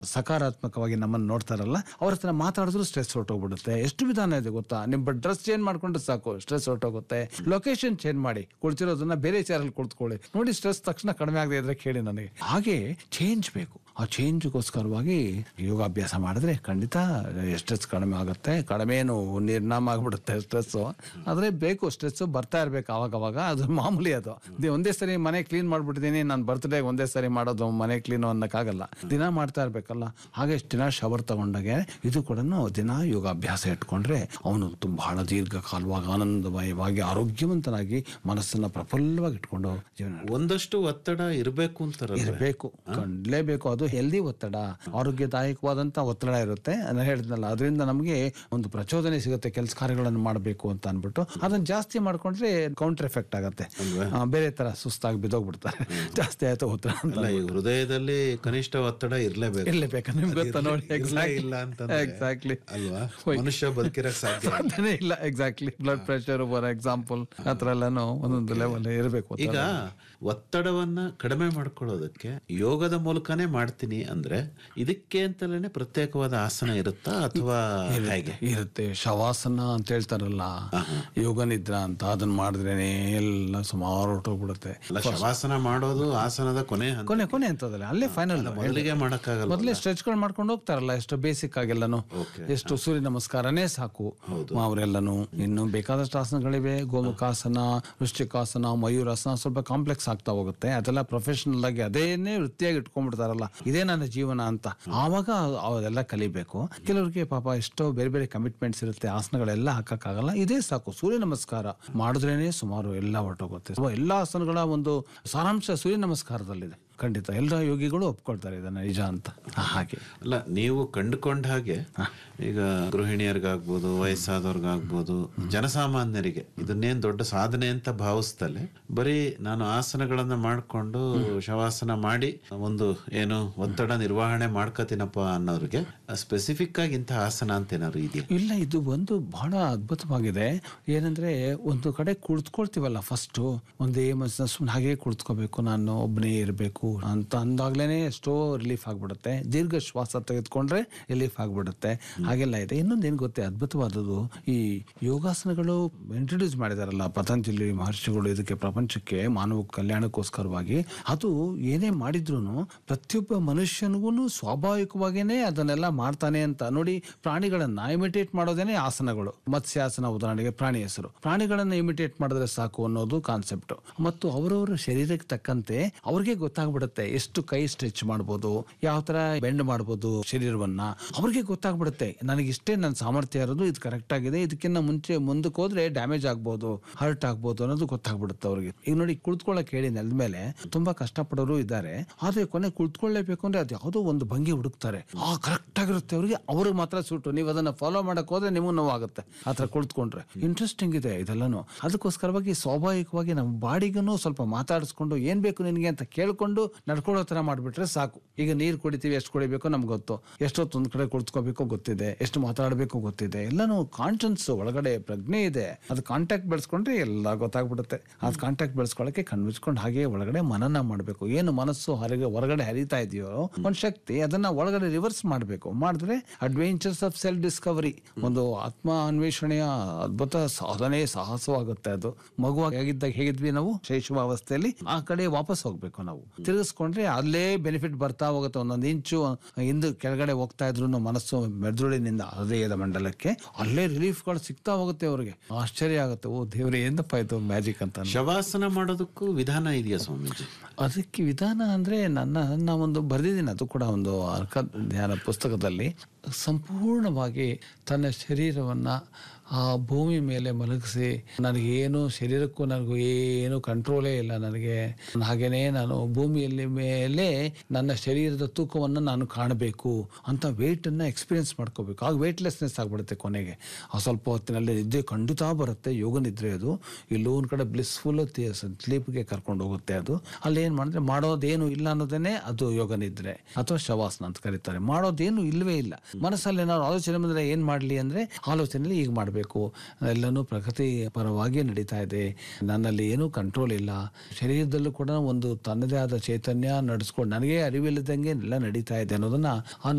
ಸಕಾರಾತ್ಮಕವಾಗಿ ನಮ್ಮನ್ನು ನೋಡ್ತಾರಲ್ಲ ಅವ್ರ ಹತ್ರ ಮಾತಾಡಿದ್ರು ಸ್ಟ್ರೆಸ್ ಹೊರಟೋಗ್ಬಿಡುತ್ತೆ ಎಷ್ಟು ವಿಧಾನ ಇದೆ ಗೊತ್ತಾ ನಿಮ್ಮ ಡ್ರೆಸ್ ಚೇಂಜ್ ಮಾಡ್ಕೊಂಡ್ರೆ ಸಾಕು ಸ್ಟ್ರೆಸ್ ಹೊರಟೋಗುತ್ತೆ ಲೊಕೇಶನ್ ಚೇಂಜ್ ಮಾಡಿ ಕುಳಿತಿರೋದನ್ನ ಬೇರೆ ಚಾರಲ್ಲಿ ಕುಳಿತುಕೊಳ್ಳಿ ನೋಡಿ ಸ್ಟ್ರೆಸ್ ತಕ್ಷಣ ಕಡಿಮೆ ಆಗದೆ ಇದ್ರೆ ಕೇಳಿ ನನಗೆ ಹಾಗೆ ಚೇಂಜ್ ಬೇಕು ಆ ಚೇಂಜ್ಗೋಸ್ಕರವಾಗಿ ಯೋಗಾಭ್ಯಾಸ ಮಾಡಿದ್ರೆ ಖಂಡಿತ ಸ್ಟ್ರೆಸ್ ಕಡಿಮೆ ಆಗುತ್ತೆ ಕಡಿಮೆ ಏನು ನಿರ್ನಾಮ ಆಗ್ಬಿಡುತ್ತೆ ಸ್ಟ್ರೆಸ್ ಆದ್ರೆ ಬೇಕು ಸ್ಟ್ರೆಸ್ ಬರ್ತಾ ಇರ್ಬೇಕು ಅವಾಗ ಅವಾಗ ಅದು ಮಾಮೂಲಿ ಅದು ದಿ- ಒಂದೇ ಸರಿ ಮನೆ ಕ್ಲೀನ್ ಮಾಡ್ಬಿಟ್ಟಿದ್ದೀನಿ ನಾನು ಬರ್ತ್ಡೇ ಒಂದೇ ಸರಿ ಮಾಡೋದು ಮನೆ ಕ್ಲೀನ್ ಅನ್ನಕ್ಕಾಗಲ್ಲ ದಿನ ಮಾಡ್ತಾ ಇರ್ಬೇಕಲ್ಲ ಹಾಗೆ ಎಷ್ಟು ದಿನ ಶವರ್ ತಗೊಂಡಾಗೆ ಇದು ಕೂಡ ದಿನ ಯೋಗಾಭ್ಯಾಸ ಇಟ್ಕೊಂಡ್ರೆ ಅವನು ತುಂಬ ಬಹಳ ದೀರ್ಘಕಾಲವಾಗಿ ಆನಂದಮಯವಾಗಿ ಆರೋಗ್ಯವಂತನಾಗಿ ಮನಸ್ಸನ್ನ ಪ್ರಫುಲ್ಲವಾಗಿ ಇಟ್ಕೊಂಡು ಜೀವನ ಒಂದಷ್ಟು ಒತ್ತಡ ಇರಬೇಕು ಅಂತಾರಲ್ಲ ಇರಬೇಕು ಕಂಡ್ಲೇಬೇಕು ಅದು ಹೆಲ್ದಿ ಒತ್ತಡ ಆರೋಗ್ಯದಾಯಕವಾದಂತ ಒತ್ತಡ ಇರುತ್ತೆ ನಾನು ಹೇಳಿದ್ನಲ್ಲ ಅದರಿಂದ ನಮಗೆ ಒಂದು ಪ್ರಚೋದನೆ ಸಿಗುತ್ತೆ ಕೆಲಸ ಕಾರ್ಯಗಳನ್ನು ಮಾಡಬೇಕು ಅಂತ ಅನ್ಬಿಟ್ಟು ಅದನ್ನ ಜಾಸ್ತಿ ಮಾಡ್ಕೊಂಡ್ರೆ ಕೌಂಟರ್ ಎಫೆಕ್ಟ್ ಆಗುತ್ತೆ ಆ, ಬೇರೆ ತರ ಸುಸ್ತಾಗಿ ಬಿದ್ದೋಗ್ಬಿಡ್ತಾರೆ ಜಾಸ್ತಿ ಆಯ್ತು ಒತ್ತಡ ಅಂತ ಅಲ್ಲ ಈ ಹೃದಯದಲ್ಲಿ ಕನಿಷ್ಠ ಒತ್ತಡ ಇರ್ಲೇಬೇಕು ಇರ್ಲೇಬೇಕಾ ನಿಮ್ಗೆ ಗೊತ್ತಾ ನೋಡಿ ಇರ್ಲೇ ಇಲ್ಲ ಅಂತಂದ್ರೆ ಎಕ್ಸಾಕ್ಟ್ಲಿ ಅಲ್ವಾ ಮನುಷ್ಯ ಬದುಕಿರಕ್ ಸಾಧ್ಯ ಇಲ್ಲ. ಸಾಧ್ಯನೇ ಇಲ್ಲ exactly blood pressure for example ಆ ಥರ ಎಲ್ಲಾನು ಒಂದೊಂದು ಲೆವೆಲ್ ಇರಬೇಕು ಈಗ ಒತ್ತಡವನ್ನ ಕಡಿಮೆ ಮಾಡ್ಕೊಳ್ಳೋದಕ್ಕೆ ಯೋಗದ ಮೂಲಕನೇ ಮಾಡ್ತೀನಿ ಅಂದ್ರೆ ಇದಕ್ಕೆ ಅಂತಲೇ ಪ್ರತ್ಯೇಕವಾದ ಆಸನ ಇರುತ್ತಾ ಅಥವಾ ಹೇಗೆ ಇರುತ್ತೆ ಶವಾಸನ ಅಂತ ಹೇಳ್ತಾರಲ್ಲ ಯೋಗ ನಿದ್ರಾ ಅಂತ ಅದನ್ನ ಮಾಡಿದ್ರೇನೆ ಎಲ್ಲ ಸುಮಾರು ಹೊರಟೋಗ್ಬಿಡುತ್ತೆ ಅಲ್ಲ ಶವಾಸನ ಮಾಡೋದು ಆಸನದ ಕೊನೆ ಹಂತ ಕೊನೆ ಕೊನೆ ಅಂತದಲ್ಲ ಅಲ್ಲೇ ಫೈನಲ್ ಮೊದಲಿಗೆ ಮಾಡಕ್ಕಾಗಲ್ಲ ಮೊದಲೇ ಸ್ಟ್ರೆಚ್ಗಳು ಮಾಡ್ಕೊಂಡು ಹೋಗ್ತಾರಲ್ಲ ಎಷ್ಟು ಬೇಸಿಕ್ ಆಗೆಲ್ಲನು ಎಷ್ಟು ಸೂರ್ಯ ನಮಸ್ಕಾರನೇ ಸಾಕು ಅವರೆಲ್ಲನು ಇನ್ನು ಬೇಕಾದಷ್ಟು ಆಸನಗಳಿವೆ ಗೋಮುಖಾಸನ ವೃಶ್ಚಿಕಾಸನ ಮಯೂರಾಸನ ಸ್ವಲ್ಪ ಕಾಂಪ್ಲೆಕ್ಸ್ ಆಗ್ತಾ ಹೋಗುತ್ತೆ ಅದೆಲ್ಲ ಪ್ರೊಫೆಷನಲ್ ಆಗಿ ಅದೇನೇ ವೃತ್ತಿಯಾಗಿ ಇಟ್ಕೊಂಡ್ಬಿಡ್ತಾರಲ್ಲ ಇದೇ ನನ್ನ ಜೀವನ ಅಂತ ಆವಾಗ ಅವೆಲ್ಲ ಕಲಿಬೇಕು ಕೆಲವರಿಗೆ ಪಾಪ ಎಷ್ಟೋ ಬೇರೆ ಬೇರೆ ಕಮಿಟ್ಮೆಂಟ್ಸ್ ಇರುತ್ತೆ ಆಸನಗಳೆಲ್ಲ ಹಾಕಕ್ಕಾಗಲ್ಲ ಇದೇ ಸಾಕು ಸೂರ್ಯ ನಮಸ್ಕಾರ ಮಾಡಿದ್ರೇನೆ ಸುಮಾರು ಎಲ್ಲ ಹೊರಟೋಗುತ್ತೆ So, ಎಲ್ಲ ಆಸನಗಳ ಒಂದು ಸಾರಾಂಶ ಸೂರ್ಯ ನಮಸ್ಕಾರದಲ್ಲಿದೆ ಖಂಡಿತ ಎಲ್ಲ ಯೋಗಿಗಳು ಒಪ್ಕೊಳ್ತಾರೆ ಇದನ್ನ ನಿಜ ಅಂತ ಹಾಗೆ ಅಲ್ಲ ನೀವು ಕಂಡುಕೊಂಡ ಹಾಗೆ ಈಗ ಗೃಹಿಣಿಯರಿಗಾಗ್ಬೋದು ವಯಸ್ಸಾದವ್ರಿಗಾಗ್ಬೋದು ಜನಸಾಮಾನ್ಯರಿಗೆ ಇದನ್ನೇನ್ ದೊಡ್ಡ ಸಾಧನೆ ಅಂತ ಭಾವಿಸ್ತಲೆ ಬರೀ ನಾನು ಆಸನಗಳನ್ನ ಮಾಡ್ಕೊಂಡು ಶವಾಸನ ಮಾಡಿ ಒಂದು ಏನು ಒತ್ತಡ ನಿರ್ವಹಣೆ ಮಾಡ್ಕೋತೀನಪ್ಪ ಅನ್ನೋರಿಗೆ ಸ್ಪೆಸಿಫಿಕ್ ಆಗಿ ಇಂಥ ಆಸನ ಅಂತ ಏನಾದ್ರು ಇದೆಯಾ ಇಲ್ಲ ಇದು ಒಂದು ಬಹಳ ಅದ್ಭುತವಾಗಿದೆ ಏನಂದ್ರೆ ಒಂದು ಕಡೆ ಕುಳಿತುಕೊಳ್ತೀವಲ್ಲ ಫಸ್ಟ್ ಒಂದೇ ಮನಸ್ಸಿನ ಸುಮ್ಮನೆ ಹಾಗೆ ಕುಳಿತುಕೋಬೇಕು ನಾನು ಒಬ್ಬನೇ ಇರಬೇಕು ಅಂತ ಅಂದಾಗ್ಲೇನೆ ಎಷ್ಟೋ ರಿಲೀಫ್ ಆಗ್ಬಿಡುತ್ತೆ ದೀರ್ಘ ಶ್ವಾಸ ತೆಗೆದುಕೊಂಡ್ರೆ ರಿಲೀಫ್ ಆಗ್ಬಿಡುತ್ತೆ ಹಾಗೆಲ್ಲ ಇದೆ ಇನ್ನೊಂದು ಏನ್ ಗೊತ್ತೇ ಅದ್ಭುತವಾದದ್ದು ಈ ಯೋಗಾಸನಗಳು ಇಂಟ್ರೊಡ್ಯೂಸ್ ಮಾಡಿದಾರಲ್ಲ ಪತಂಜಲಿ ಮಹರ್ಷಿಗಳು ಇದಕ್ಕೆ ಪ್ರಪಂಚಕ್ಕೆ ಮಾನವ ಕಲ್ಯಾಣಕ್ಕೋಸ್ಕರವಾಗಿ ಅದು ಏನೇ ಮಾಡಿದ್ರು ಪ್ರತಿಯೊಬ್ಬ ಮನುಷ್ಯನಿಗೂ ಸ್ವಾಭಾವಿಕವಾಗಿನೇ ಅದನ್ನೆಲ್ಲ ಮಾಡ್ತಾನೆ ಅಂತ ನೋಡಿ ಪ್ರಾಣಿಗಳನ್ನ ಇಮಿಟೇಟ್ ಮಾಡೋದೇನೆ ಆಸನಗಳು ಮತ್ಸ್ಯಾಸನ ಉದಾಹರಣೆಗೆ ಪ್ರಾಣಿ ಹೆಸರು ಪ್ರಾಣಿಗಳನ್ನ ಇಮಿಟೇಟ್ ಮಾಡಿದ್ರೆ ಸಾಕು ಅನ್ನೋದು ಕಾನ್ಸೆಪ್ಟ್ ಮತ್ತು ಅವರವರ ಶರೀರಕ್ಕೆ ತಕ್ಕಂತೆ ಅವ್ರಿಗೆ ಗೊತ್ತಾಗ್ಬಿಡುತ್ತೆ ಎಷ್ಟು ಕೈ ಸ್ಟ್ರೆಚ್ ಮಾಡ್ಬೋದು ಯಾವ ತರ ಬೆಂಡ್ ಮಾಡ್ಬೋದು ಶರೀರವನ್ನ ಅವ್ರಿಗೆ ಗೊತ್ತಾಗ್ಬಿಡುತ್ತೆ ನನಗೆ ಇಷ್ಟೇ ನನ್ನ ಸಾಮರ್ಥ್ಯ ಇರೋದು ಇದು ಕರೆಕ್ಟ್ ಆಗಿದೆ ಇದಕ್ಕಿಂತ ಮುಂಚೆ ಮುಂದಕ್ಕೆ ಹೋದ್ರೆ ಡ್ಯಾಮೇಜ್ ಆಗ್ಬೋದು ಹರ್ಟ್ ಆಗ್ಬೋದು ಅನ್ನೋದು ಗೊತ್ತಾಗ್ಬಿಡುತ್ತೆ ಅವ್ರಿಗೆ ಈಗ ನೋಡಿ ಕುಳಿತುಕೊಳ್ಳಕ್ ಹೇಳಿ ನೆಲದ ಮೇಲೆ ತುಂಬಾ ಕಷ್ಟಪಡೋರು ಇದ್ದಾರೆ ಆದ್ರೆ ಕೊನೆ ಕುಳಿತುಕೊಳ್ಳೇಬೇಕು ಅಂದ್ರೆ ಅದು ಯಾವುದೋ ಒಂದು ಭಂಗಿ ಹುಡುಕ್ತಾರೆ ಆ ಕರೆಕ್ಟ್ ಆಗಿರುತ್ತೆ ಅವ್ರಿಗೆ ಅವ್ರಿಗೆ ಮಾತ್ರ ಸೂಟು ನೀವು ಅದನ್ನ ಫಾಲೋ ಮಾಡಕ್ ಹೋದ್ರೆ ನಿಮಗೂ ನೋವಾಗುತ್ತೆ ಆ ಥರ ಕುಳಿತುಕೊಂಡ್ರೆ ಇಂಟ್ರೆಸ್ಟಿಂಗ್ ಇದೆ ಇದೆಲ್ಲನು ಅದಕ್ಕೋಸ್ಕರವಾಗಿ ಸ್ವಾಭಾವಿಕವಾಗಿ ನಮ್ಮ ಬಾಡಿಗೂ ಸ್ವಲ್ಪ ಮಾತಾಡಿಸ್ಕೊಂಡು ಏನ್ ಬೇಕು ನಿನಗೆ ಅಂತ ಕೇಳ್ಕೊಂಡು ನಡ್ಕೊಳ್ಳೋ ತರ ಮಾಡ್ಬಿಟ್ರೆ ಸಾಕು ಈಗ ನೀರು ಕುಡಿತೀವಿ ಎಷ್ಟು ಕುಡಿಬೇಕು ನಮ್ಗೆ ಗೊತ್ತು ಎಷ್ಟೊತ್ತು ಒಂದ್ ಕಡೆ ಕುಳಿತುಕೋಬೇಕು ಗೊತ್ತಿದೆ ಎಷ್ಟು ಮಾತಾಡಬೇಕು ಗೊತ್ತಿದೆ ಎಲ್ಲಾನು ಕಾನ್ಶನ್ಸ್ ಒಳಗಡೆ ಪ್ರಜ್ಞೆ ಇದೆ ಅದು ಕಾಂಟ್ಯಾಕ್ಟ್ ಬೆಳೆಸ್ಕೊಂಡ್ರೆ ಎಲ್ಲ ಗೊತ್ತಾಗ್ಬಿಡುತ್ತೆ ಅದು ಕಾಂಟ್ಯಾಕ್ಟ್ ಬೆಳೆಸ್ಕೊಳ್ಳೋಕೆ ಕಣ್ಮಿಚ್ಕೊಂಡು ಹಾಗೆ ಒಳಗಡೆ ಮನನ ಮಾಡಬೇಕು ಏನು ಮನಸ್ಸು ಹೊರಗೆ ಹೊರಗಡೆ ಹರಿತಾ ಇದೆಯೋ ಒಂದು ಶಕ್ತಿ ಅದನ್ನ ಒಳಗಡೆ ರಿವರ್ಸ್ ಮಾಡಬೇಕು ಮಾಡಿದ್ರೆ ಅಡ್ವೆಂಚರ್ಸ್ ಆಫ್ ಸೆಲ್ಫ್ ಡಿಸ್ಕವರಿ ಒಂದು ಆತ್ಮ ಅನ್ವೇಷಣೆಯ ಅದ್ಭುತ ಸಾಧನೆ ಸಾಹಸವಾಗುತ್ತೆ ಅದು ಮಗುವಾಗಿದ್ದಾಗ ಹೇಗಿದ್ವಿ ನಾವು ಶೈಶವಾವಸ್ಥೆಯಲ್ಲಿ ಆ ಕಡೆ ವಾಪಸ್ ಹೋಗ್ಬೇಕು ನಾವು ತಿರುಗಿಸ್ಕೊಂಡ್ರೆ ಅಲ್ಲೇ ಬೆನಿಫಿಟ್ ಬರ್ತಾ ಹೋಗುತ್ತೆ ಒಂದೊಂದು ಇಂಚು ಹಿಂದೆ ಕೆಳಗಡೆ ಹೋಗ್ತಾ ಇದ್ರು ಮನಸ್ಸು ಮೆದುಳಿನಿಂದ ಹೃದಯದ ಮಂಡಲಕ್ಕೆ ಅಲ್ಲೇ ರಿಲೀಫ್ಗಳು ಸಿಗ್ತಾ ಹೋಗುತ್ತೆ ಅವ್ರಿಗೆ ಆಶ್ಚರ್ಯ ಆಗುತ್ತೆ ಓ ದೇವ್ರೆ ಏನಪ್ಪ ಇದು ಮ್ಯಾಜಿಕ್ ಅಂತ ಶವಾಸನ ಮಾಡೋದಕ್ಕೂ ವಿಧಾನ ಇದೆಯಾ ಸ್ವಾಮೀಜಿ ಅದಕ್ಕೆ ವಿಧಾನ ಅಂದ್ರೆ ನನ್ನ ನನ್ನ ಒಂದು ಬರೆದಿದ್ದೀನಿ ಅದು ಕೂಡ ಒಂದು ಅರ್ಕ ಧ್ಯಾನ ಪುಸ್ತಕದಲ್ಲಿ ಸಂಪೂರ್ಣವಾಗಿ ತನ್ನ ಶರೀರವನ್ನ ಆ ಭೂಮಿ ಮೇಲೆ ಮಲಗಿಸಿ ನನಗೇನು ಶರೀರಕ್ಕೂ ನನಗೂ ಏನು ಕಂಟ್ರೋಲೇ ಇಲ್ಲ ನನಗೆ ಹಾಗೇನೇ ನಾನು ಭೂಮಿಯಲ್ಲಿ ಮೇಲೆ ನನ್ನ ಶರೀರದ ತೂಕವನ್ನು ನಾನು ಕಾಣಬೇಕು ಅಂತ ವೆಯ್ಟನ್ನು ಎಕ್ಸ್ಪೀರಿಯನ್ಸ್ ಮಾಡ್ಕೋಬೇಕು ಆಗ ವೆಯ್ಟ್ಲೆಸ್ನೆಸ್ ಆಗ್ಬಿಡುತ್ತೆ ಕೊನೆಗೆ ಆ ಸ್ವಲ್ಪ ಹೊತ್ತಿನಲ್ಲಿ ನಿದ್ದೆ ಖಂಡಿತ ಬರುತ್ತೆ ಯೋಗ ನಿದ್ರೆ ಅದು ಇಲ್ಲೂ ಒಂದು ಕಡೆ ಬ್ಲಿಸ್ಫುಲ್ ಸ್ಲೀಪ್ಗೆ ಕರ್ಕೊಂಡು ಹೋಗುತ್ತೆ ಅದು ಅಲ್ಲಿ ಏನು ಮಾಡಿದ್ರೆ ಮಾಡೋದೇನು ಇಲ್ಲ ಅನ್ನೋದೇನೆ ಅದು ಯೋಗ ನಿದ್ರೆ ಅಥವಾ ಶವಾಸನ ಅಂತ ಕರೀತಾರೆ ಮಾಡೋದೇನು ಇಲ್ಲವೇ ಇಲ್ಲ ಮನಸ್ಸಲ್ಲಿ ಏನಾದ್ರು ಆಲೋಚನೆ ಬಂದ್ರೆ ಏನ್ ಮಾಡ್ಲಿ ಅಂದ್ರೆ ಆಲೋಚನೆಯಲ್ಲಿ ಈಗ ಮಾಡ್ಬೇಕು ಮಾಡಬೇಕು ಎಲ್ಲನೂ ಪ್ರಕೃತಿ ಪರವಾಗಿ ನಡೀತಾ ಇದೆ ನನ್ನಲ್ಲಿ ಏನೂ ಕಂಟ್ರೋಲ್ ಇಲ್ಲ ಶರೀರದಲ್ಲೂ ಕೂಡ ಒಂದು ತನ್ನದೇ ಆದ ಚೈತನ್ಯ ನಡೆಸ್ಕೊಂಡು ನನಗೆ ಅರಿವಿಲ್ಲದಂಗೆ ಎಲ್ಲ ನಡೀತಾ ಇದೆ ಅನ್ನೋದನ್ನ ಆ